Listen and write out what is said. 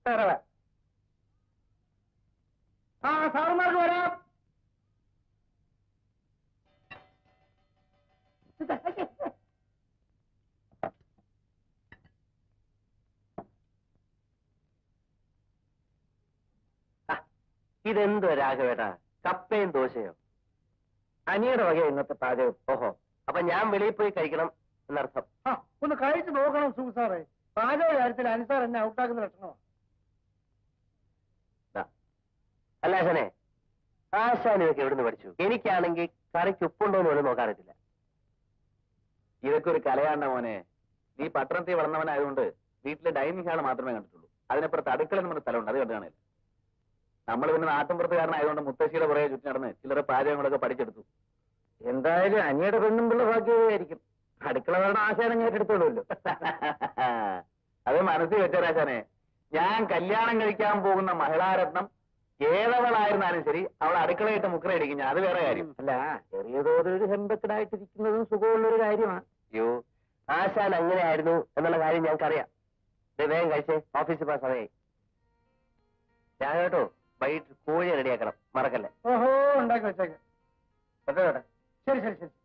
തരവ ആ സാറന്മാർക്ക് വരാം ആ, ഇതെന്തോ രാഘവേട്ടാ കപ്പയും ദോശയോ അനിയുടെ വക ഇന്നത്തെ പാചകം ഓഹോ അപ്പൊ ഞാൻ വെളിയിൽ പോയി കഴിക്കണം എന്നർത്ഥം ആ ഒന്ന് കഴിച്ചു നോക്കണം സുഖ സാറേ പാചക കാര്യത്തിൽ അനിസാർ എന്നെ ഔട്ടാക്കുന്ന ലക്ഷണമാണ് ദാ. അല്ല ആശാനെ ആശാൻ ഇതൊക്കെ എവിടുന്ന് പഠിച്ചു എനിക്കാണെങ്കിൽ കറിക്ക് ഉപ്പുണ്ടോ എന്ന് പോലും നോക്കാറില്ല ഇതൊക്കെ ഒരു കലയാണ്ട മോനെ നീ പട്ടണത്തിൽ വളർന്നവനായതുകൊണ്ട് വീട്ടിലെ ഡൈനിങ് ഹാൾ മാത്രമേ കണ്ടിട്ടുള്ളൂ അതിനപ്പുറത്ത് അടുക്കള എന്ന് പറഞ്ഞ സ്ഥലമുണ്ട് അത് കണ്ടു കാണില്ല നമ്മൾ പിന്നെ നാട്ടിൻപുറത്തുകാരനായതുകൊണ്ട് മുത്തശ്ശിയുടെ പുറകെ ചുറ്റി നടന്ന് ചില്ലറ പാചകങ്ങളൊക്കെ പഠിച്ചെടുത്തു എന്തായാലും അനിയുടെ പെണ്ണും പിള്ള ഭാഗ്യമായിരിക്കും അടുക്കള വേണം ആശാനം ഏറ്റെടുത്തോളൂല്ലോ അത് മനസ്സിൽ വെച്ചരാശാനെ ഞാൻ കല്യാണം കഴിക്കാൻ പോകുന്ന മഹിളാരത്നം ഏതവളായിരുന്നാലും ശരി അവൾ അടുക്കളയിട്ട് മുക്കറയടിക്കും ഞാൻ അത് വേറെ കാര്യം അല്ല ചെറിയ തോതിൽ ഒരു ഹെമ്പക്കടായിട്ടിരിക്കുന്നതും സുഖമുള്ള ഒരു കാര്യമാണ് അയ്യോ ആശാൻ അങ്ങനെയായിരുന്നു എന്നുള്ള കാര്യം ഞങ്ങൾക്കറിയാം ദേ വേഗം കഴിച്ചേ ഓഫീസിൽ പോകാൻ സമയമായി ഞാൻ കേട്ടോ വൈകിട്ട് കോഴി റെഡിയാക്കണം മറക്കല്ലേ ഓഹോ ഉണ്ടാക്കി വെച്ചേക്ക് പറ്റോ ചേട്ടാ ശരി ശരി ശരി